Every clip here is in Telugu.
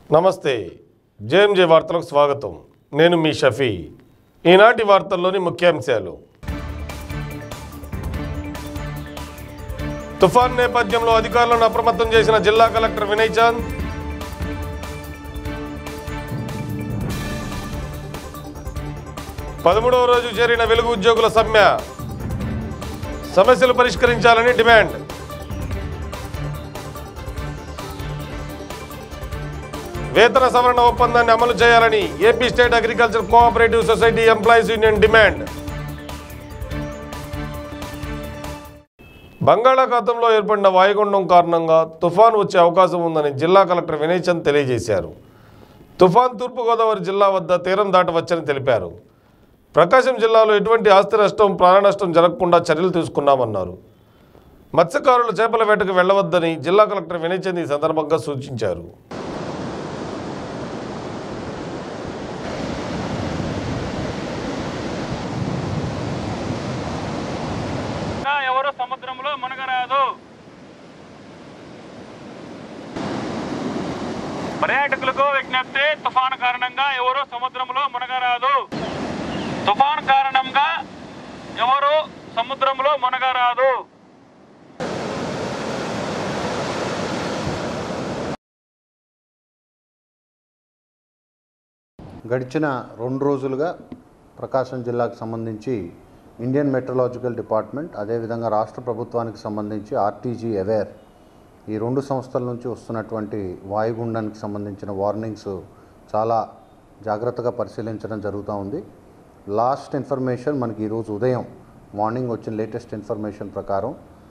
నమస్తే జేఎంజే వార్తలకు స్వాగతం నేను మీ షఫీ ఈనాటి వార్తల్లోని ముఖ్యాంశాలు తుఫాన్ నేపథ్యంలో అధికారులను అప్రమత్తం చేసిన జిల్లా కలెక్టర్ వినయ్ చాంద్ పదమూడవ రోజు చేరిన వెలుగు ఉద్యోగుల సమ్మె సమస్యలు పరిష్కరించాలని డిమాండ్ వేతన సవరణ ఒప్పందాన్ని అమలు చేయాలని AP state agriculture cooperative society employees union demand బంగాళాఖాతంలో ఏర్పడిన వాయుగుండం కారణంగా తుఫాన్ వచ్చే అవకాశం ఉందని జిల్లా కలెక్టర్ వినయ్ చంద్ తెలియజేశారు తుఫాన్ తూర్పుగోదావరి జిల్లా వద్ద తీరం దాటవచ్చని తెలిపారు ప్రకాశం జిల్లాలో ఎటువంటి ఆస్తి నష్టం ప్రాణ నష్టం జరగకుండా చర్యలు తీసుకున్నామన్నారు మత్స్యకారులు చేపల వేటకు వెళ్లవద్దని జిల్లా కలెక్టర్ వినయ్ చంద్ ఈ సందర్భంగా సూచించారు ఇంకా ఎవరు సముద్రంలో మునగరాదు పర్యాటకులకు విజ్ఞప్తి తుఫాను కారణంగా ఎవరు సముద్రంలో మునగరాదు తుఫాను కారణంగా ఎవరు సముద్రంలో మునగరాదు గడిచిన రెండు రోజులుగా ప్రకాశం జిల్లాకు సంబంధించి ఇండియన్ మెట్రలాజికల్ డిపార్ట్మెంట్ అదేవిధంగా రాష్ట్ర ప్రభుత్వానికి సంబంధించి ఆర్టీజీ అవేర్ ఈ రెండు సంస్థల నుంచి వస్తున్నటువంటి వాయుగుండానికి సంబంధించిన వార్నింగ్స్ చాలా జాగ్రత్తగా పరిశీలించడం జరుగుతూ ఉంది లాస్ట్ ఇన్ఫర్మేషన్ మనకి ఈరోజు ఉదయం మార్నింగ్ వచ్చిన లేటెస్ట్ ఇన్ఫర్మేషన్ ప్రకారం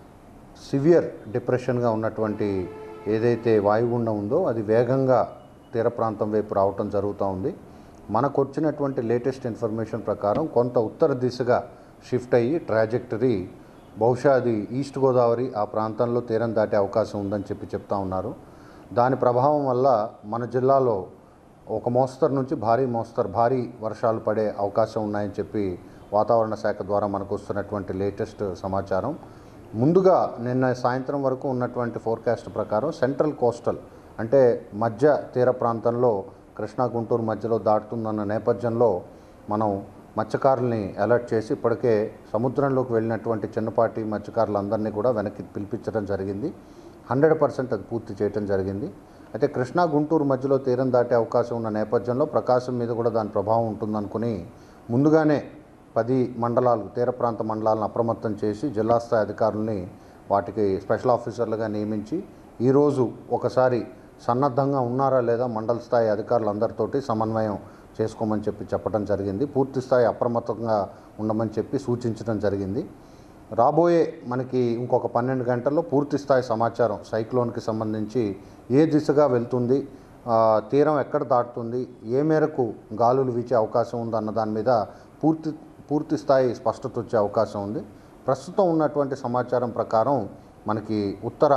సివియర్ డిప్రెషన్గా ఉన్నటువంటి ఏదైతే వాయుగుండం ఉందో అది వేగంగా తీర ప్రాంతం వైపు రావటం జరుగుతూ ఉంది మనకు వచ్చినటువంటి లేటెస్ట్ ఇన్ఫర్మేషన్ ప్రకారం కొంత ఉత్తర దిశగా షిఫ్ట్ అయ్యి ట్రాజెక్టరీ బహుశా అది ఈస్ట్ గోదావరి ఆ ప్రాంతంలో తీరం దాటే అవకాశం ఉందని చెప్పి చెప్తా ఉన్నారు దాని ప్రభావం వల్ల మన జిల్లాలో ఒక మోస్తరు నుంచి భారీ మోస్తరు భారీ వర్షాలు పడే అవకాశం ఉన్నాయని చెప్పి వాతావరణ శాఖ ద్వారా మనకు వస్తున్నటువంటి లేటెస్ట్ సమాచారం ముందుగా నిన్న సాయంత్రం వరకు ఉన్నటువంటి ఫోర్కాస్ట్ ప్రకారం సెంట్రల్ కోస్టల్ అంటే మధ్య తీర ప్రాంతంలో కృష్ణా గుంటూరు మధ్యలో దాటుతుందన్న నేపథ్యంలో మనం మత్స్యకారుల్ని అలర్ట్ చేసి ఇప్పటికే సముద్రంలోకి వెళ్ళినటువంటి చిన్నపాటి మత్స్యకారులందరినీ కూడా వెనక్కి పిలిపించడం జరిగింది హండ్రెడ్ పర్సెంట్ అది పూర్తి చేయడం జరిగింది అయితే కృష్ణా గుంటూరు మధ్యలో తీరం దాటే అవకాశం ఉన్న నేపథ్యంలో ప్రకాశం మీద కూడా దాని ప్రభావం ఉంటుందనుకుని ముందుగానే పది మండలాలు తీర ప్రాంత మండలాలను అప్రమత్తం చేసి జిల్లా స్థాయి అధికారుల్ని వాటికి స్పెషల్ ఆఫీసర్లుగా నియమించి ఈరోజు ఒకసారి సన్నద్ధంగా ఉన్నారా లేదా మండల స్థాయి అధికారులందరితోటి సమన్వయం చేసుకోమని చెప్పి చెప్పడం జరిగింది పూర్తి స్థాయి అప్రమత్తంగా ఉండమని చెప్పి సూచించడం జరిగింది రాబోయే మనకి ఇంకొక పన్నెండు గంటల్లో పూర్తి స్థాయి సమాచారం సైక్లోన్కి సంబంధించి ఏ దిశగా వెళ్తుంది ఆ, తీరం ఎక్కడ దాటుతుంది ఏ మేరకు గాలులు వీచే అవకాశం ఉంది అన్న దాని మీద పూర్తి పూర్తి స్థాయి స్పష్టత వచ్చే అవకాశం ఉంది ప్రస్తుతం ఉన్నటువంటి సమాచారం ప్రకారం మనకి ఉత్తర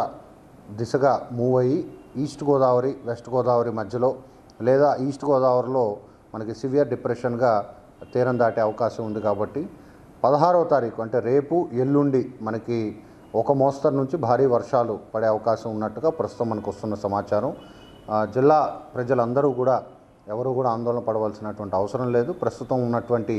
దిశగా మూవ్ అయ్యి ఈస్ట్ గోదావరి వెస్ట్ గోదావరి మధ్యలో లేదా ఈస్ట్ గోదావరిలో మనకి సివియర్ డిప్రెషన్గా తీరం దాటే అవకాశం ఉంది కాబట్టి పదహారవ తారీఖు అంటే రేపు ఎల్లుండి మనకి ఒక మోస్తరు నుంచి భారీ వర్షాలు పడే అవకాశం ఉన్నట్టుగా ప్రస్తుతం మనకు వస్తున్న సమాచారం ఆ, జిల్లా ప్రజలందరూ కూడా ఎవరు కూడా ఆందోళన పడవలసినటువంటి అవసరం లేదు ప్రస్తుతం ఉన్నటువంటి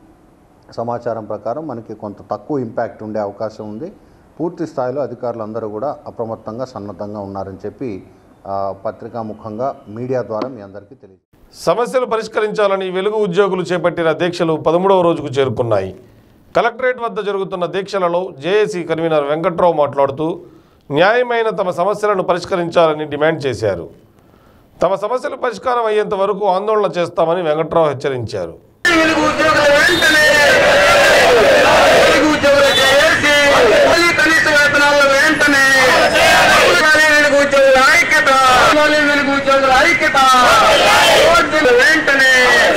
సమాచారం ప్రకారం మనకి కొంత తక్కువ ఇంపాక్ట్ ఉండే అవకాశం ఉంది పూర్తి స్థాయిలో అధికారులందరూ కూడా అప్రమత్తంగా సన్నద్ధంగా ఉన్నారని చెప్పి ఆ, పత్రికాముఖంగా మీడియా ద్వారా మీ అందరికీ తెలియదు సమస్యలు పరిష్కరించాలని వెలుగు ఉద్యోగులు చేపట్టిన దీక్షలు పదమూడవ రోజుకు చేరుకున్నాయి కలెక్టరేట్ వద్ద జరుగుతున్న దీక్షలలో జేఏసీ కన్వీనర్ వెంకట్రావు మాట్లాడుతూ న్యాయమైన తమ సమస్యలను పరిష్కరించాలని డిమాండ్ చేశారు తమ సమస్యలు పరిష్కారం అయ్యేంత వరకు ఆందోళన చేస్తామని వెంకట్రావు హెచ్చరించారు వెలుగు ఉద్యోగుల వెంటనే వెలుగు ఉద్యోగుల చేసి మళ్ళీ కనీస వేతనాల వెంటనే ఉద్యోగాలే వెలుగు ఉద్యోగుల ఐక్యత ఉద్యోగాలే వెలుగు ఉద్యోగుల ఐక్యత ఉద్యోగుల వెంటనే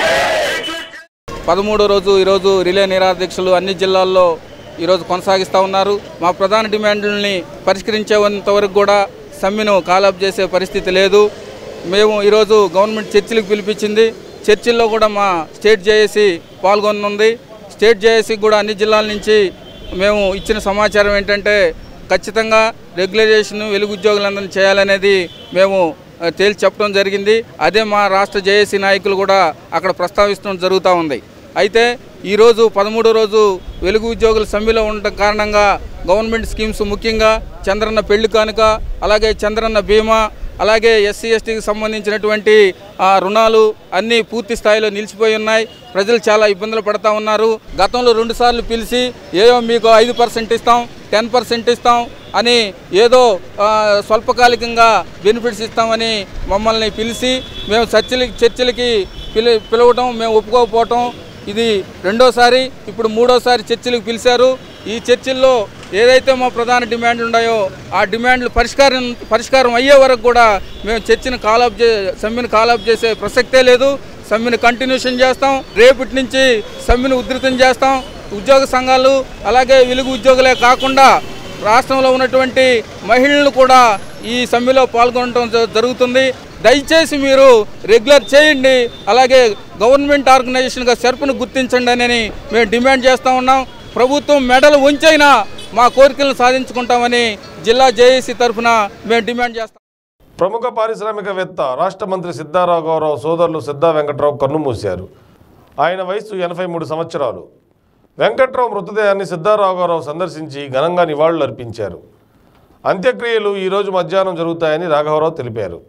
పదమూడో రోజు ఈరోజు రిలే నిరాదీక్షలు అన్ని జిల్లాల్లో ఈరోజు కొనసాగిస్తూ ఉన్నారు మా ప్రధాన డిమాండ్లని పరిష్కరించేంత వరకు కూడా సమ్మెను కాలప్ చేసే పరిస్థితి లేదు మేము ఈరోజు గవర్నమెంట్ చర్చిలకు పిలిపించింది చర్చిల్లో కూడా మా స్టేట్ జేఏసీ పాల్గొనుంది స్టేట్ జేఏసీ కూడా అన్ని జిల్లాల నుంచి మేము ఇచ్చిన సమాచారం ఏంటంటే ఖచ్చితంగా రెగ్యులరైజేషన్ వెలుగు ఉద్యోగులందరినీ చేయాలనేది మేము ఆ, తేల్చి చెప్పడం జరిగింది అదే మా రాష్ట్ర జేఏసీ నాయకులు కూడా అక్కడ ప్రస్తావిస్తడం జరుగుతూ ఉంది అయితే ఈరోజు పదమూడో రోజు వెలుగు ఉద్యోగుల సమ్మెలో ఉండటం కారణంగా గవర్నమెంట్ స్కీమ్స్ ముఖ్యంగా చంద్రన్న పెళ్లి కానుక అలాగే చంద్రన్న బీమా అలాగే ఎస్సీ ఎస్టీకి సంబంధించినటువంటి ఆ, రుణాలు అన్నీ పూర్తి స్థాయిలో నిలిచిపోయి ఉన్నాయి ప్రజలు చాలా ఇబ్బందులు పడతా ఉన్నారు గతంలో రెండుసార్లు పిలిచి ఏదో మీకు ఐదు పర్సెంట్ ఇస్తాం టెన్ పర్సెంట్ ఇస్తాం అని ఏదో ఆ, స్వల్పకాలికంగా బెనిఫిట్స్ ఇస్తామని మమ్మల్ని పిలిచి మేము చర్చలకి చర్చలకి పిలి పిలవటం మేము ఒప్పుకోకపోవటం ఇది రెండోసారి ఇప్పుడు మూడోసారి చర్చలకు పిలిచారు ఈ చర్చల్లో ఏదైతే మా ప్రధాన డిమాండ్లు ఉన్నాయో ఆ డిమాండ్లు పరిష్కారం పరిష్కారం అయ్యే వరకు కూడా మేము చర్చను కాలాప్ చే సమ్మెను కాలాప్ చేసే ప్రసక్తే లేదు సమ్మెను కంటిన్యూషన్ చేస్తాం రేపటి నుంచి సమ్మెను ఉధృతం చేస్తాం ఉద్యోగ సంఘాలు అలాగే వెలుగు ఉద్యోగులే కాకుండా రాష్ట్రంలో ఉన్నటువంటి మహిళలు కూడా ఈ సమ్మెలో పాల్గొనడం జ- జరుగుతుంది దయచేసి మీరు రెగ్యులర్ చేయండి అలాగే గవర్నమెంట్ ఆర్గనైజేషన్గా సెర్పును గుర్తించండి అని మేము డిమాండ్ చేస్తూ ఉన్నాం ప్రభుత్వం మెడలు ఉంచైనా మా కోరికలను సాధించుకుంటామని జిల్లా జేఏసీ తరఫున మేము డిమాండ్ చేస్తాం ప్రముఖ పారిశ్రామికవేత్త రాష్ట్ర మంత్రి సిద్ధారాఘవరావు సోదరులు సిద్ధా వెంకట్రావు కన్నుమూశారు ఆయన వయసు ఎనభై మూడు సంవత్సరాలు వెంకట్రావు మృతదేహాన్ని సిద్ధారాఘవరావు సందర్శించి ఘనంగా నివాళులు అర్పించారు అంత్యక్రియలు ఈరోజు మధ్యాహ్నం జరుగుతాయని రాఘవరావు తెలిపారు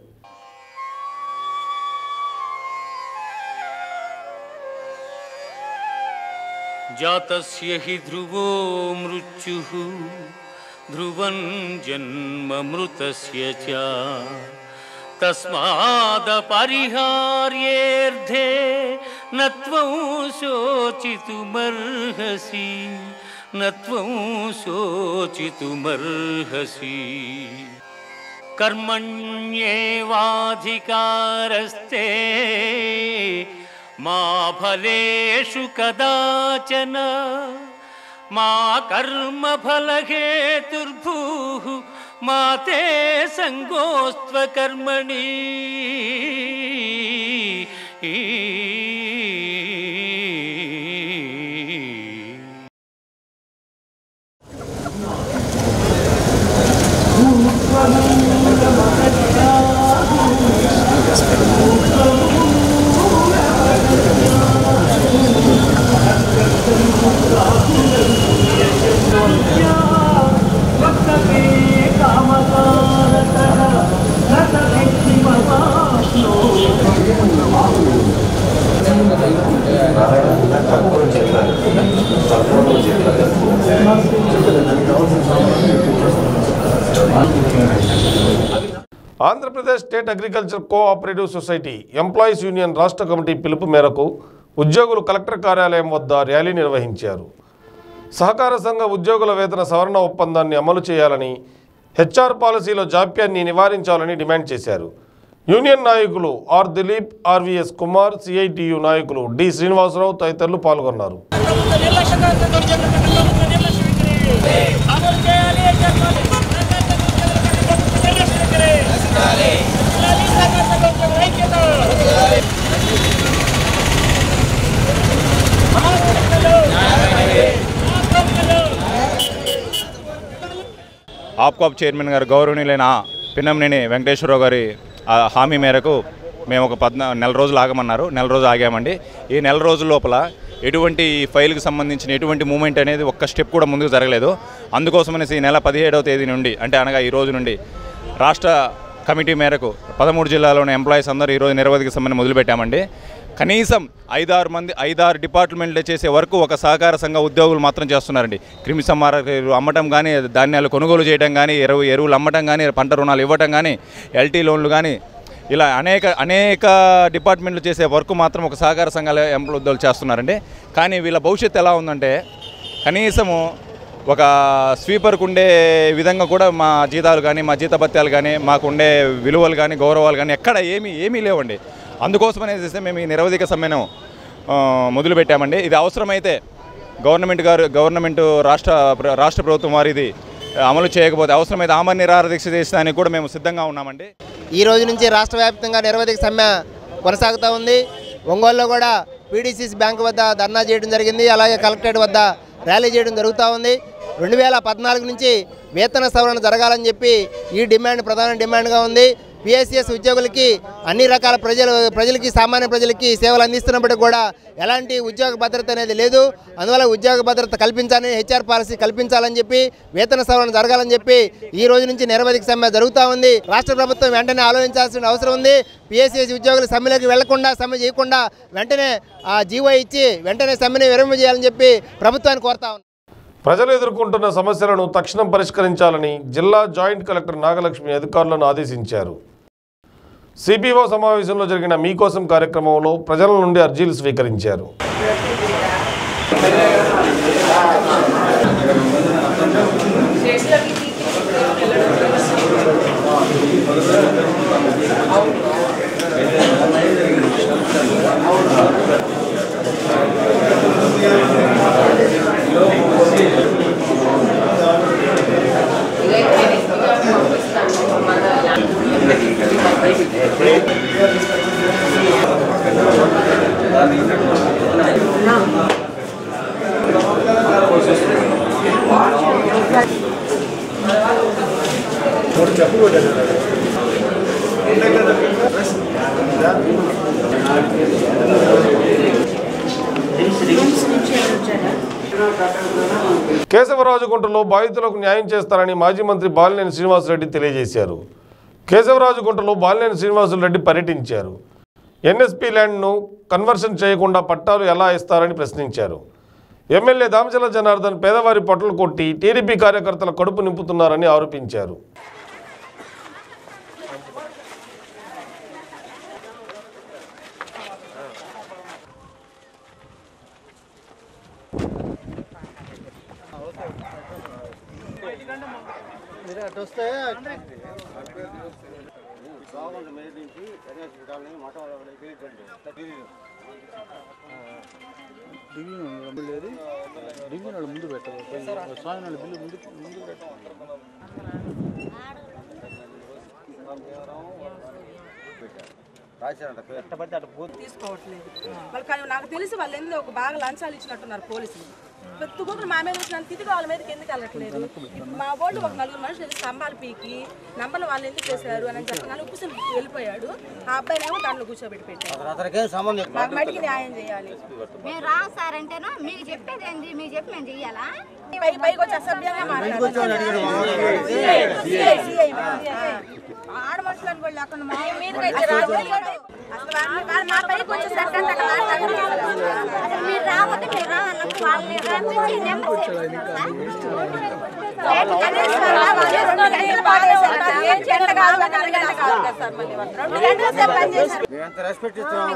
जातस्य हि ध्रुवो मृत्युः ध्रुवं जन्ममृतस्य च तस्मादपरिहार्येऽर्धे न त्वं शोचितुमर्हसि न त्वं शोचितुमर्हसि कर्मण्येवाधिकारस्ते मा फलेषु कदाचन मा कर्मफलहेतुर्भूः मा ते सङ्गोऽस्त्वकर्मणि Andhra Pradesh state agriculture cooperative society employees union రాష్ట్ర కమిటీ పిలుపు మేరకు ఉద్యోగులు కలెక్టర్ కార్యాలయం వద్ద ర్యాలీ నిర్వహించారు సహకార సంఘ ఉద్యోగుల వేతన సవరణ ఒప్పందాన్ని అమలు చేయాలని హెచ్ఆర్ పాలసీలో జాప్యాన్ని నివారించాలని డిమాండ్ చేశారు యూనియన్ నాయకులు R Dilip RVS Kumar CITU నాయకులు డి శ్రీనివాసరావు తదితరులు పాల్గొన్నారు ఆప్కాప్ చైర్మన్ గారు గౌరవనీయులైన పిన్నంనేని వెంకటేశ్వరరావు గారి ఆ, హామీ మేరకు మేము ఒక పద్నా నెల రోజులు ఆగమన్నారు నెల రోజులు ఆగామండి ఈ నెల రోజుల లోపల ఎటువంటి ఈ ఫైల్కి సంబంధించిన ఎటువంటి మూమెంట్ అనేది ఒక్క స్టెప్ కూడా ముందుకు జరగలేదు అందుకోసమనేసి ఈ నెల పదిహేడవ తేదీ నుండి అంటే అనగా ఈ రోజు నుండి రాష్ట్ర కమిటీ మేరకు పదమూడు జిల్లాలోని ఎంప్లాయీస్ అందరూ ఈరోజు నిరవధిక సమ్మెను మొదలుపెట్టామండి కనీసం ఐదారు మంది ఐదారు డిపార్ట్మెంట్లు చేసే వరకు ఒక సహకార సంఘ ఉద్యోగులు మాత్రం చేస్తున్నారండి క్రిమి సంహారకులు అమ్మటం కానీ ధాన్యాలు కొనుగోలు చేయడం కానీ ఎరువు ఎరువులు అమ్మటం కానీ పంట రుణాలు ఇవ్వటం కానీ ఎల్టీ లోన్లు కానీ ఇలా అనేక అనేక డిపార్ట్మెంట్లు చేసే వర్క్ మాత్రం ఒక సహకార సంఘాల ఎంప్లాయ్ ఉద్యోగులు చేస్తున్నారండి కానీ వీళ్ళ భవిష్యత్తు ఎలా ఉందంటే కనీసము ఒక స్వీపర్కు ఉండే విధంగా కూడా మా జీతాలు కానీ మా జీతభత్యాలు కానీ మాకు ఉండే విలువలు కానీ గౌరవాలు కానీ ఎక్కడ ఏమీ ఏమీ లేవండి అందుకోసమనే చేస్తే మేము ఈ నిరవధిక సమ్మెను ఆ, మొదలుపెట్టామండి ఇది అవసరమైతే గవర్నమెంట్ గారు గవర్నమెంట్ రాష్ట్ర ప్ర- రాష్ట్ర ప్రభుత్వం వారు ఇది అమలు చేయకపోతే అవసరమైతే ఆమరణ నిరాహార దీక్ష చేసడానికి కూడా మేము సిద్ధంగా ఉన్నామండి ఈ రోజు నుంచి రాష్ట్ర వ్యాప్తంగా నిరవధిక సమ్మె కొనసాగుతూ ఉంది ఒంగోలులో కూడా పీడీసీసీ బ్యాంక్ వద్ద ధర్నా చేయడం జరిగింది అలాగే కలెక్టరేట్ వద్ద ర్యాలీ చేయడం జరుగుతూ ఉంది రెండు వేల పద్నాలుగు నుంచి వేతన సవరణ జరగాలని చెప్పి ఈ డిమాండ్ ప్రధాన డిమాండ్గా ఉంది పిఎస్సిఎస్ ఉద్యోగులకి అన్ని రకాల ప్రజలు ప్రజలకి సామాన్య ప్రజలకి సేవలు అందిస్తున్నప్పటికీ కూడా ఎలాంటి ఉద్యోగ భద్రత అనేది లేదు అందువల్ల ఉద్యోగ భద్రత కల్పించాలని హెచ్ఆర్ పాలసీ కల్పించాలని చెప్పి వేతన సవరణ జరగాలని చెప్పి ఈ రోజు నుంచి నిరవధిక సమ్మె జరుగుతూ ఉంది రాష్ట్ర ప్రభుత్వం వెంటనే ఆలోచించాల్సిన అవసరం ఉంది పిఎస్సిఎస్ ఉద్యోగులు సమ్మెలోకి వెళ్లకుండా సమ్మె చేయకుండా వెంటనే ఆ జీవో ఇచ్చి వెంటనే సమ్మెని విరమించేయాలని చెప్పి ప్రభుత్వాన్ని కోరుతా ఉంది ప్రజలు ఎదుర్కొంటున్న సమస్యలను తక్షణం పరిష్కరించాలని జిల్లా జాయింట్ కలెక్టర్ నాగలక్ష్మి అధికారులను ఆదేశించారు సిపిఓ సమావేశంలో జరిగిన మీకోసం కార్యక్రమంలో ప్రజల నుండి అర్జీలు స్వీకరించారు కేశవరాజుగుంటలో బాధితులకు న్యాయం చేస్తారని మాజీ మంత్రి బాలినేని శ్రీనివాసరెడ్డి తెలియజేశారు కేశవరాజుగుంటలో బాలినేని శ్రీనివాసులరెడ్డి పర్యటించారు ఎన్ఎస్పీ ల్యాండ్ను కన్వర్షన్ చేయకుండా పట్టాలు ఎలా ఇస్తారని ప్రశ్నించారు ఎమ్మెల్యే దామచల జనార్దన్ పేదవారి పొట్టలు కొట్టి టీడీపీ కార్యకర్తల కడుపు నింపుతున్నారని ఆరోపించారు తీసుకోవట్లేదు వాళ్ళు కానీ నాకు తెలిసి వాళ్ళు ఎందులో ఒక బాగా లంచాలు ఇచ్చినట్టున్నారు పోలీసులు ప్రతి కూతురు మా మీద వచ్చిన తిరిగి వాళ్ళ మీదకి ఎందుకు వెళ్ళట్లేదు ఇప్పుడు మా వాళ్ళు ఒక నలుగురు మనుషులు వెళ్ళి స్తంభాలు పీకి నంబర్లు వాళ్ళు ఎందుకు చేశారు అని చెప్పి నన్ను కూర్చొని వెళ్ళిపోయాడు ఆ అబ్బాయిని ఏమో దాంట్లో కూర్చోబెట్టి పెట్టారు మాకు మటుకి న్యాయం చేయాలి మేము రావు సార్ అంటేనా మీకు చెప్పేది ఏంది మీకు చెప్పి మేము చెయ్యాలా పై పైకి వచ్చి అసభ్యంగా మాట్లాడారు ఆడ మనుషులను కూడా లేకుండా మా మీదకైతే రాదు అసలు వాళ్ళు- వాళ్ళు మా పైకి వచ్చి సర్కంట అసలు మీరు రాకపోతే మీరు రావాలంటే వాళ్ళని రప్పించి నెంబర్ మేమెంత రెస్పెక్ట్ ఇస్తున్నాం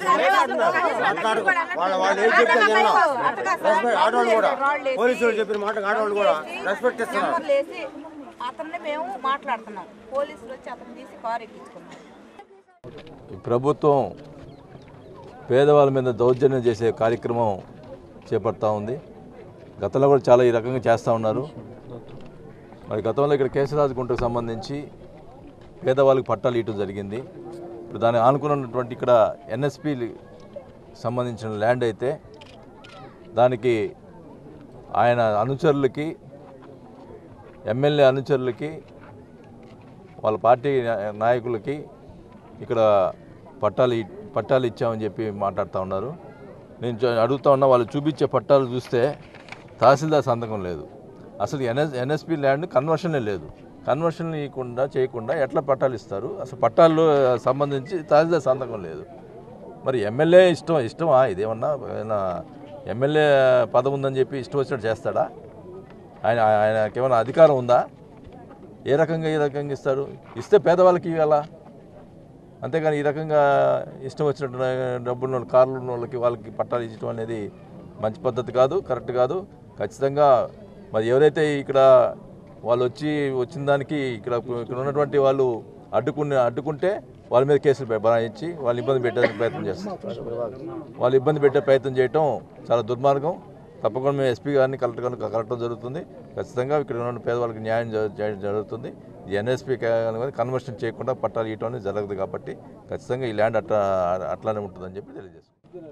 వాళ్ళ వాళ్ళు ఏం చెప్తే విన్నాం రెస్పెక్ట్ ఆడవాళ్ళు కూడా పోలీసులు చెప్పిన మాట ఆడవాళ్ళు కూడా రెస్పెక్ట్ ఇస్తున్నారు అతన్ని మేము మాట్లాడుతున్నాం పోలీసులు వచ్చి అతను తీసి కారు ఎక్కించుకున్నాం ప్రభుత్వం పేదవాళ్ళ మీద దౌర్జన్యం చేసే కార్యక్రమం చేపడతా ఉంది గతంలో కూడా చాలా ఈ రకంగా చేస్తూ ఉన్నారు మరి గతంలో ఇక్కడ కేశరాజు గుంటకు సంబంధించి పేదవాళ్ళకి పట్టాలు ఇవ్వడం జరిగింది ఇప్పుడు దాన్ని ఆనుకున్నటువంటి ఇక్కడ ఎన్ఎస్పి సంబంధించిన ల్యాండ్ అయితే దానికి ఆయన అనుచరులకి ఎమ్మెల్యే అనుచరులకి వాళ్ళ పార్టీ నా- నాయకులకి ఇక్కడ పట్టాలు ఇ- పట్టాలు ఇచ్చామని చెప్పి మాట్లాడుతూ ఉన్నారు నేను చూ- అడుగుతా ఉన్నా వాళ్ళు చూపించే పట్టాలు చూస్తే తహసీల్దార్ సంతకం లేదు అసలు ఎన్ఎస్ ఎన్ఎస్పి ల్యాండ్ కన్వర్షనే లేదు కన్వర్షన్ ఇవ్వకుండా చేయకుండా ఎట్లా పట్టాలు ఇస్తారు అసలు పట్టాలు సంబంధించి తహసీల్దార్ సంతకం లేదు మరి ఎమ్మెల్యే ఇష్టం ఇష్టమా ఇదేమన్నా ఏమన్నా ఎమ్మెల్యే పదవి ఉందని చెప్పి ఇష్టం వచ్చినట్టు చేస్తాడా ఆయన ఆయనకి ఏమైనా అధికారం ఉందా ఏ రకంగా ఏ రకంగా ఇస్తారు ఇస్తే పేదవాళ్ళకి ఇవ్వాలా అంతేగాని ఈ రకంగా ఇష్టం వచ్చినట్టు డబ్బులు ఉన్న వాళ్ళు, కార్లు ఉన్న వాళ్ళకి వాళ్ళకి పట్టాలు ఇచ్చడం అనేది మంచి పద్ధతి కాదు కరెక్ట్ కాదు ఖచ్చితంగా మరి ఎవరైతే ఇక్కడ వాళ్ళు వచ్చి వచ్చిన దానికి ఇక్కడ ఇక్కడ ఉన్నటువంటి వాళ్ళు అడ్డుకుని అడ్డుకుంటే వాళ్ళ మీద కేసులు పె- బనాయించి వాళ్ళు ఇబ్బంది పెట్టే ప్రయత్నం చేస్తారు వాళ్ళు ఇబ్బంది పెట్టే ప్రయత్నం చేయటం చాలా దుర్మార్గం తప్పకుండా మేము ఎస్పీ గారిని కలెక్టర్ గారిని కలెక్టర్ జరుగుతుంది ఖచ్చితంగా ఇక్కడ ఉన్న పేదవాళ్ళకి న్యాయం జ- చేయడం జరుగుతుంది ఈ ఎన్ఎస్పీ కన్వర్షన్ చేయకుండా పట్టాలు ఇవ్వడం అనేది జరగదు కాబట్టి ఖచ్చితంగా ఈ ల్యాండ్ అట్లా అట్లానే ఉంటుందని చెప్పి తెలియజేస్తాం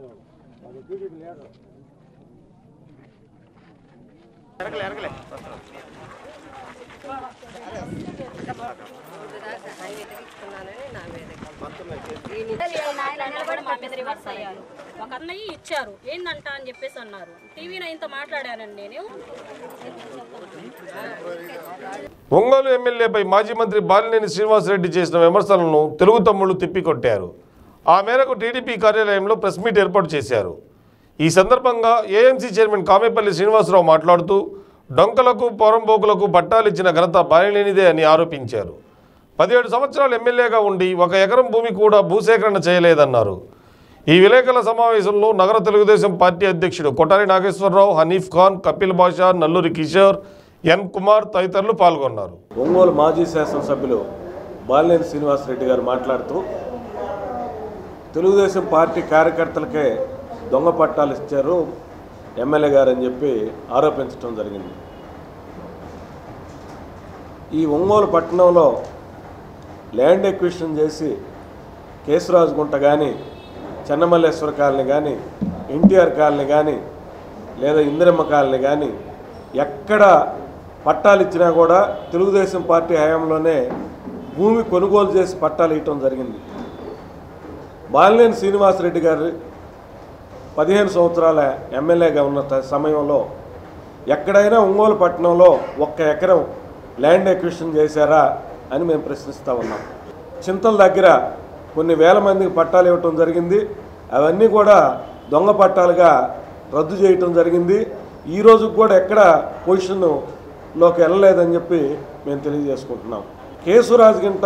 నిలబడి మా మీద రివర్స్ అయ్యారు ఒక అన్నయ్య ఇచ్చారు ఏందంట అని చెప్పేసి అన్నారు టీవీ నైన్తో మాట్లాడానండి నేను ఒంగోలు ఎమ్మెల్యేపై మాజీ మంత్రి బాలినేని శ్రీనివాసరెడ్డి చేసిన విమర్శలను తెలుగు తమ్ముళ్లు తిప్పికొట్టారు ఆ మేరకు టీడీపీ కార్యాలయంలో ప్రెస్ మీట్ ఏర్పాటు చేశారు ఈ సందర్భంగా ఏఎంసీ చైర్మన్ కామేపల్లి శ్రీనివాసరావు మాట్లాడుతూ డొంకలకు పొరంబోకులకు పట్టాలిచ్చిన ఘనత బాలినేనిదే అని ఆరోపించారు పదిహేడు సంవత్సరాలు ఎమ్మెల్యేగా ఉండి ఒక ఎకరం భూమి కూడా భూసేకరణ చేయలేదన్నారు ఈ విలేకరుల సమావేశంలో నగర తెలుగుదేశం పార్టీ అధ్యక్షుడు కొటారి నాగేశ్వరరావు హనీఫ్ ఖాన్ కపిల్ బాషా నల్లూరి కిషోర్ ఎన్ కుమార్ తదితరులు పాల్గొన్నారు ఒంగోలు మాజీ శాసనసభ్యులు బాలినేని శ్రీనివాసరెడ్డి గారు మాట్లాడుతూ తెలుగుదేశం పార్టీ కార్యకర్తలకే దొంగ పట్టాలు ఇచ్చారు ఎమ్మెల్యే గారు అని చెప్పి ఆరోపించడం జరిగింది ఈ ఒంగోలు పట్టణంలో ల్యాండ్ ఎక్విషన్ చేసి కేశరాజు గుంట కానీ చెన్నమల్లేశ్వర కాలనీ కానీ ఎన్టీఆర్ కాలనీ కానీ లేదా ఇందిరమ్మ కాలనీ కానీ ఎక్కడ పట్టాలు ఇచ్చినా కూడా తెలుగుదేశం పార్టీ హయాంలోనే భూమి కొనుగోలు చేసి పట్టాలు ఇవ్వటం జరిగింది బాలినేని శ్రీనివాసరెడ్డి గారు పదిహేను సంవత్సరాల ఎమ్మెల్యేగా ఉన్న త- సమయంలో ఎక్కడైనా ఒంగోలు పట్టణంలో ఒక్క ఎకరం ల్యాండ్ ఎక్విషన్ చేశారా అని మేము ప్రశ్నిస్తూ ఉన్నాం చింతల దగ్గర కొన్ని వేల మందికి పట్టాలు ఇవ్వటం జరిగింది అవన్నీ కూడా దొంగ పట్టాలుగా రద్దు చేయటం జరిగింది ఈ రోజుకి కూడా ఎక్కడ పొజిషన్లోకి వెళ్ళలేదని చెప్పి మేము తెలియజేసుకుంటున్నాం కేసురాజు గింట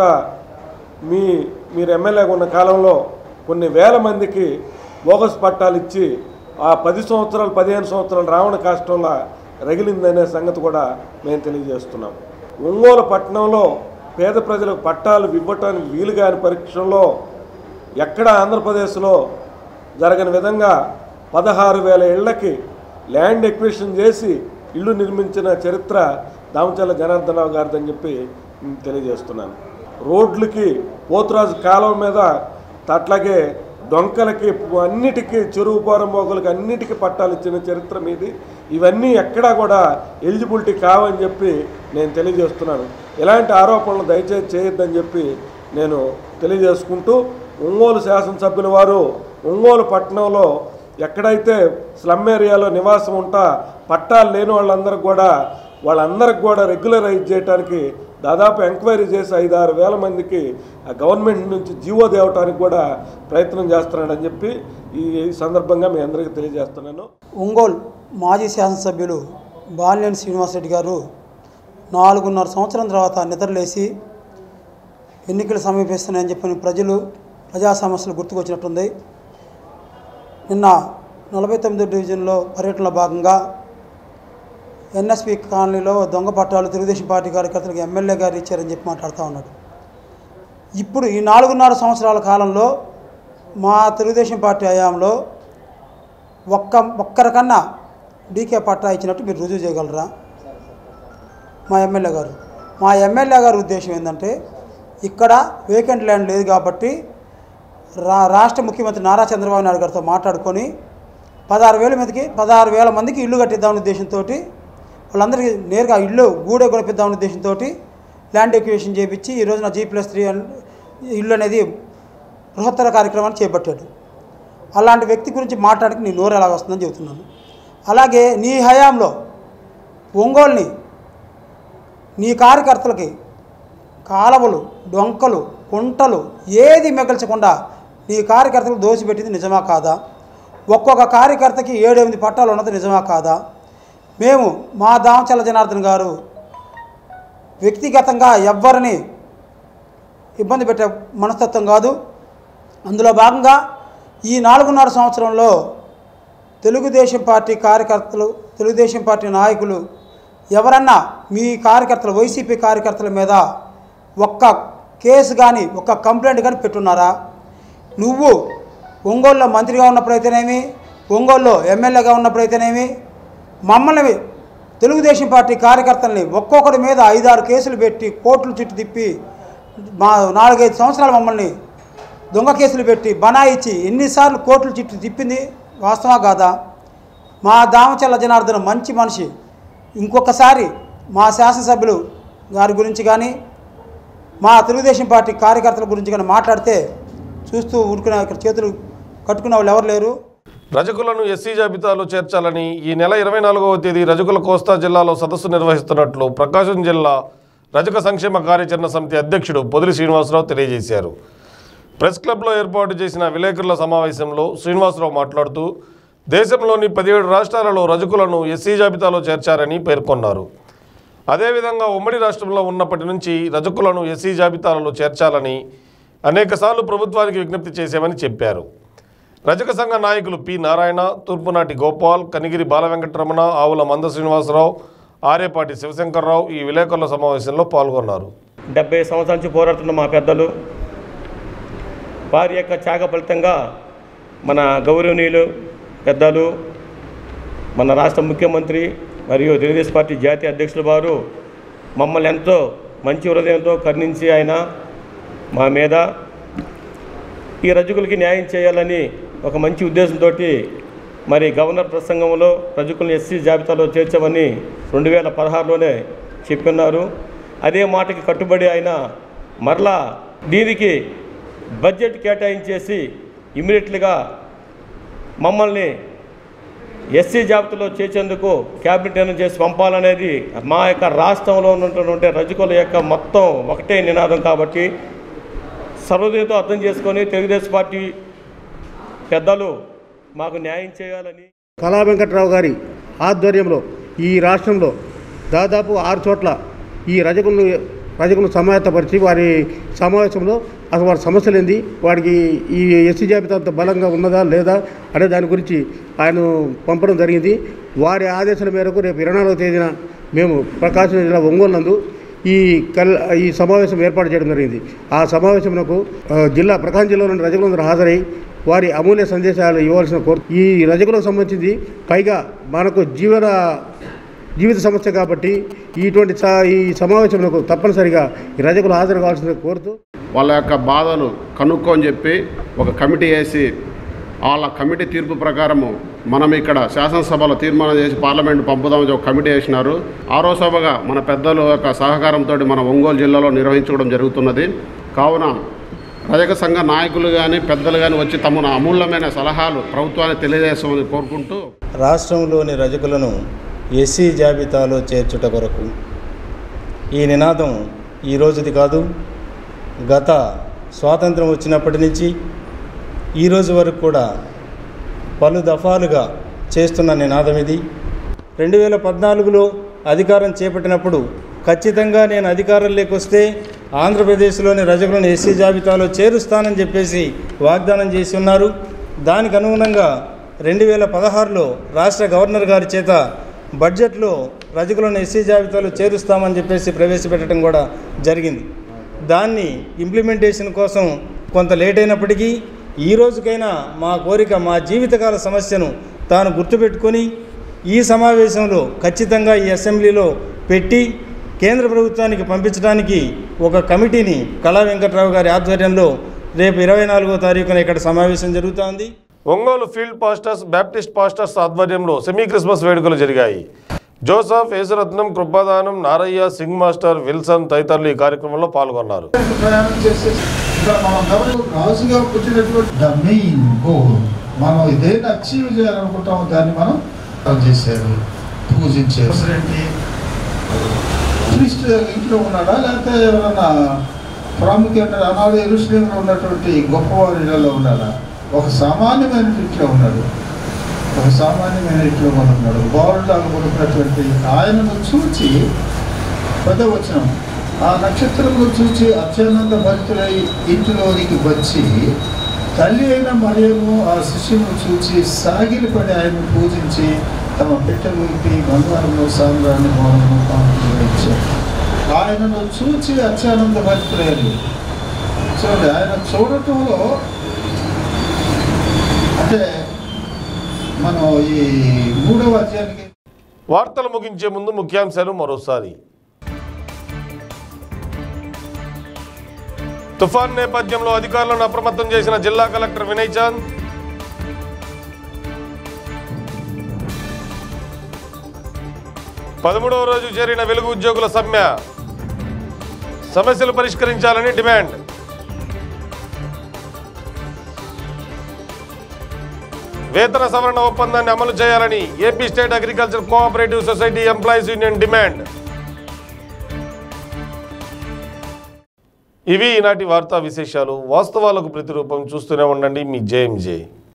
మీ మీరు ఎమ్మెల్యేగా ఉన్న కాలంలో కొన్ని వేల మందికి బోగస్ పట్టాలు ఇచ్చి ఆ పది సంవత్సరాలు పదిహేను సంవత్సరాలు రావణ కాష్టంలో రగిలిందనే సంగతి కూడా మేము తెలియజేస్తున్నాం ఒంగోలు పట్టణంలో పేద ప్రజలకు పట్టాలు ఇవ్వటానికి వీలు కాని పరీక్షల్లో ఎక్కడ ఆంధ్రప్రదేశ్లో జరగని విధంగా పదహారు వేల ఇళ్లకి ల్యాండ్ ఎక్విషన్ చేసి ఇల్లు నిర్మించిన చరిత్ర దామచల్ల జనార్దనరావు గారిదని చెప్పి నేను తెలియజేస్తున్నాను రోడ్లకి పోతురాజు కాలువ మీద అట్లాగే డొంకలకి అన్నిటికీ చెరువు పోరంబోకులకి అన్నిటికీ పట్టాలు ఇచ్చిన చరిత్ర మీది ఇవన్నీ ఎక్కడా కూడా ఎలిజిబిలిటీ కావని చెప్పి నేను తెలియజేస్తున్నాను ఇలాంటి ఆరోపణలు దయచేసి చేయొద్దని చెప్పి నేను తెలియజేసుకుంటూ ఒంగోలు శాసనసభ్యుల వారు ఒంగోలు పట్టణంలో ఎక్కడైతే స్లమ్ ఏరియాలో నివాసం ఉంటా పట్టాలు లేని వాళ్ళందరికి కూడా వాళ్ళందరికి కూడా రెగ్యులరైజ్ చేయడానికి దాదాపు ఎంక్వైరీ చేసి ఐదు ఆరు వేల మందికి ఆ గవర్నమెంట్ నుంచి జీవో తేవటానికి కూడా ప్రయత్నం చేస్తున్నాడని చెప్పి ఈ సందర్భంగా మీ అందరికీ తెలియజేస్తున్నాను ఒంగోలు మాజీ శాసనసభ్యులు బాలినేని శ్రీనివాసరెడ్డి గారు నాలుగున్నర సంవత్సరం తర్వాత నిద్రలేసి ఎన్నికలు సమీపిస్తున్నాయని చెప్పిన ప్రజలు ప్రజా సమస్యలు గుర్తుకొచ్చినట్టుంది నిన్న నలభై తొమ్మిదో డివిజన్లో పర్యటనలో భాగంగా ఎన్ఎస్పి కాలనీలో దొంగ పట్టాలు తెలుగుదేశం పార్టీ కార్యకర్తలకు ఎమ్మెల్యే గారు ఇచ్చారని చెప్పి మాట్లాడుతూ ఉన్నాడు ఇప్పుడు ఈ నాలుగున్నర సంవత్సరాల కాలంలో మా తెలుగుదేశం పార్టీ హయాంలో ఒక్క ఒక్కరికన్నా డీకే పట్టా ఇచ్చినట్టు మీరు రుజువు చేయగలరా మా ఎమ్మెల్యే గారు మా ఎమ్మెల్యే గారి ఉద్దేశం ఏంటంటే ఇక్కడ వేకెంట్ ల్యాండ్ లేదు కాబట్టి రా రాష్ట్ర ముఖ్యమంత్రి నారా చంద్రబాబు నాయుడు గారితో మాట్లాడుకొని పదహారు వేల మందికి పదహారు వేల మందికి ఇల్లు కట్టిద్దామనే ఉద్దేశంతో వాళ్ళందరికీ నేరుగా ఇల్లు గూడే కొనిపిద్దామనే ఉద్దేశంతో ల్యాండ్ ఎక్విషన్ చేయించి ఈ రోజున జీ ప్లస్ త్రీ ఇల్లు అనేది బృహత్తర కార్యక్రమాన్ని చేపట్టాడు అలాంటి వ్యక్తి గురించి మాట్లాడికి నీ నోరు ఎలాగ వస్తుందని చెబుతున్నాను అలాగే నీ హయాంలో ఒంగోలుని నీ కార్యకర్తలకి కాలవలు డొంకలు కుంటలు ఏది మిగల్చకుండా నీ కార్యకర్తలకు దోసిపెట్టింది నిజమా కాదా ఒక్కొక్క కార్యకర్తకి ఏడెనిమిది పట్టాలు ఉన్నది నిజమా కాదా మేము మా దామచల్ల జనార్దన్ గారు వ్యక్తిగతంగా ఎవ్వరిని ఇబ్బంది పెట్టే మనస్తత్వం కాదు అందులో భాగంగా ఈ నాలుగున్నర సంవత్సరంలో తెలుగుదేశం పార్టీ కార్యకర్తలు తెలుగుదేశం పార్టీ నాయకులు ఎవరన్నా మీ కార్యకర్తలు వైసీపీ కార్యకర్తల మీద ఒక్క కేసు కానీ ఒక్క కంప్లైంట్ కానీ పెట్టున్నారా నువ్వు ఒంగోలులో మంత్రిగా ఉన్నప్పుడైతేనేమి ఒంగోలులో ఎమ్మెల్యేగా ఉన్నప్పుడైతేనేమి మమ్మల్ని తెలుగుదేశం పార్టీ కార్యకర్తల్ని ఒక్కొక్కరి మీద ఐదారు కేసులు పెట్టి కోర్టులు చుట్టూ తిప్పి మా నాలుగైదు సంవత్సరాలు మమ్మల్ని దొంగ కేసులు పెట్టి బనాయిచ్చి ఎన్నిసార్లు కోర్టులు చుట్టూ తిప్పింది వాస్తవా కాదా మా దామచల్ల జనార్దన మంచి మనిషి ఇంకొకసారి మా శాసనసభ్యులు గారి గురించి కానీ మా తెలుగుదేశం పార్టీ కార్యకర్తల గురించి కానీ మాట్లాడితే చూస్తూ ఊరుకునే అక్కడ చేతులు కట్టుకునే వాళ్ళు ఎవరు లేరు రజకులను ఎస్సీ జాబితాలో చేర్చాలని ఈ నెల ఇరవై నాలుగవ తేదీ రజకుల కోస్తా జిల్లాలో సదస్సు నిర్వహిస్తున్నట్లు ప్రకాశం జిల్లా రజక సంక్షేమ కార్యాచరణ సమితి అధ్యక్షుడు పొదిలి శ్రీనివాసరావు తెలియజేశారు ప్రెస్ క్లబ్లో ఏర్పాటు చేసిన విలేకరుల సమావేశంలో శ్రీనివాసరావు మాట్లాడుతూ దేశంలోని పదిహేడు రాష్ట్రాలలో రజకులను ఎస్సీ జాబితాలో చేర్చారని పేర్కొన్నారు అదేవిధంగా ఉమ్మడి రాష్ట్రంలో ఉన్నప్పటి నుంచి రజకులను ఎస్సీ జాబితాలలో చేర్చాలని అనేకసార్లు ప్రభుత్వానికి విజ్ఞప్తి చేశామని చెప్పారు రజక సంఘ నాయకులు పి నారాయణ తూర్పునాటి గోపాల్ కనిగిరి బాలవెంకటరమణ ఆవుల మంద శ్రీనివాసరావు ఆరేపాటి శివశంకర్రావు ఈ విలేకరుల సమావేశంలో పాల్గొన్నారు డెబ్బై సంవత్సరాల నుంచి పోరాడుతున్న మా పెద్దలు వారి యొక్క త్యాగ ఫలితంగా మన గౌరవనీయులు పెద్దలు మన రాష్ట్ర ముఖ్యమంత్రి మరియు తెలుగుదేశం పార్టీ జాతీయ అధ్యక్షులు వారు మమ్మల్ని ఎంతో మంచి హృదయంతో కరుణించి ఆయన మా మీద ఈ రజకులకి న్యాయం చేయాలని ఒక మంచి ఉద్దేశంతో మరి గవర్నర్ ప్రసంగంలో రజకులను ఎస్సీ జాబితాలో చేర్చామని రెండు వేల పదహారులోనే చెప్పిన్నారు అదే మాటకి కట్టుబడి ఆయన మరలా దీనికి బడ్జెట్ కేటాయించేసి ఇమీడియట్లుగా మమ్మల్ని ఎస్సీ జాబితాలో చేర్చేందుకు క్యాబినెట్ నిర్ణయం చేసి పంపాలనేది మా యొక్క రాష్ట్రంలో ఉన్నటువంటి రజకుల యొక్క మొత్తం ఒకటే నినాదం కాబట్టి సర్వదయంతో అర్థం చేసుకొని తెలుగుదేశం పార్టీ పెద్దలు మాకు న్యాయం చేయాలని కళా వెంకట్రావు గారి ఆధ్వర్యంలో ఈ రాష్ట్రంలో దాదాపు ఆరు చోట్ల ఈ రజకులను రజకులను సమాయత్తపరిచి వారి సమావేశంలో అసలు వారి సమస్యలు ఏంది వాడికి ఈ ఎస్సీ జాబితా అంత బలంగా ఉన్నదా లేదా అనే దాని గురించి ఆయన పంపడం జరిగింది వారి ఆదేశాల మేరకు రేపు ఇరవై నాలుగవ తేదీన మేము ప్రకాశం జిల్లా ఒంగోలు నందు ఈ కల్ ఈ సమావేశం ఏర్పాటు చేయడం జరిగింది ఆ సమావేశంకు ఆ, జిల్లా ప్రకాశం జిల్లాలోని రజకులందరూ హాజరై వారి అమూల్య సందేశాలు ఇవ్వాల్సిన కోరు ఈ రజకులకు సంబంధించింది పైగా మనకు జీవన జీవిత సమస్య కాబట్టి ఇటువంటి స- ఈ సమావేశంలో తప్పనిసరిగా ఈ రజకులు హాజరు కావాల్సిందిగా కోరుతూ వాళ్ళ యొక్క బాధలు కనుక్కొని చెప్పి ఒక కమిటీ వేసి వాళ్ళ కమిటీ తీర్పు ప్రకారము మనం ఇక్కడ శాసనసభలో తీర్మానం చేసి పార్లమెంట్ పంపుదామని ఒక కమిటీ వేసినారు ఆరో సభగా మన పెద్దల యొక్క సహకారంతో మన ఒంగోలు జిల్లాలో నిర్వహించడం జరుగుతున్నది కావున రజక సంఘ నాయకులు కానీ పెద్దలు కానీ వచ్చి తమ అమూల్యమైన సలహాలు ప్రభుత్వానికి తెలియజేస్తామని కోరుకుంటూ రాష్ట్రంలోని రజకులను ఎస్సీ జాబితాలో చేర్చుట కొరకు ఈ నినాదం ఈ రోజుది కాదు గత స్వాతంత్రం వచ్చినప్పటి నుంచి ఈ రోజు వరకు కూడా పలు దఫాలుగా చేస్తున్న నినాదం ఇది రెండు వేల పద్నాలుగులో అధికారం చేపట్టినప్పుడు ఖచ్చితంగా నేను అధికారంలోకి వస్తే ఆంధ్రప్రదేశ్లోని రజకులను ఎస్సీ జాబితాలో చేరుస్తానని చెప్పేసి వాగ్దానం చేసి ఉన్నారు దానికి అనుగుణంగా రెండు వేల పదహారులో రాష్ట్ర గవర్నర్ గారి చేత బడ్జెట్లో రజకులను ఎస్సీ జాబితాలో చేరుస్తామని చెప్పేసి ప్రవేశపెట్టడం కూడా జరిగింది దాన్ని ఇంప్లిమెంటేషన్ కోసం కొంత లేట్ అయినప్పటికీ ఈ రోజుకైనా మా కోరిక మా జీవితకాల సమస్యను తాను గుర్తుపెట్టుకొని ఈ సమావేశంలో ఖచ్చితంగా ఈ అసెంబ్లీలో పెట్టి కేంద్ర ప్రభుత్వానికి పంపించడానికి ఒక కమిటీని కళా వెంకట్రావు గారి ఆధ్వర్యంలో రేపు ఇరవై నాలుగో తారీఖున ఇక్కడ సమావేశం జరుగుతోంది Ongole field pastors baptist pastors ఆధ్వర్యంలో సెమీ క్రిస్మస్ వేడుకలు జరిగాయి Joseph Yesuratnam Krupadanam Narayya Singh master Wilson తదితరులు ఈ కార్యక్రమంలో పాల్గొన్నారు ప్రయాణం చేసేసి ఇక్కడ మనం గమని రాజుగా పుట్టినటువంటి ద మెయిన్ గోల్ మనం దేన్ని అచీవ్ చేయాలనుకుంటామో దాన్ని మనం చేశారు పూజించారు ఏంటి క్రీస్తు ఇంట్లో ఉన్నాడా లేకపోతే ఎవరన్నా ప్రాముఖ్యత ఆనాడు ఎరుశ్లేములో ఉన్నటువంటి గొప్పవారి ఇళ్లలో ఉన్నాడా ఒక సామాన్యమైన ఇంట్లో ఉన్నాడు ఒక సామాన్యమైన ఇంట్లో కూడా ఉన్నాడు బాలుడాలు కొడుకున్నటువంటి ఆయనను చూచి పెద్ద వచనం ఆ నక్షత్రమును చూచి అత్యానంద భక్తులై ఇంటిలోనికి వచ్చి తల్లి అయిన మరియము ఆ శిష్యును చూచి సాగిలిపడి ఆయన్ను పూజించి తమ పెట్టె ఊపి బంగారంలో సాంబ్రాన్ని మౌనము పాములు ఇచ్చారు ఆయనను చూచి అత్యానంద భక్తులయ్యారు చూడండి ఆయన చూడటంలో అంటే మనం ఈ మూడవ అధ్యాయానికి వార్తలు ముగించే ముందు ముఖ్యాంశాలు మరోసారి తుఫాన్ నేపథ్యంలో అధికారులను అప్రమత్తం చేసిన జిల్లా కలెక్టర్ వినయ్ చంద్ పదమూడవ రోజు చేరిన వెలుగు ఉద్యోగుల సమ్మె సమస్యలు పరిష్కరించాలని డిమాండ్ వేతన సవరణ ఒప్పందాన్ని అమలు చేయాలని AP state agriculture cooperative society employees union demand ఇవి ఈనాటి వార్తా విశేషాలు వాస్తవాలకు ప్రతిరూపం చూస్తూనే ఉండండి మీ జేఎంజే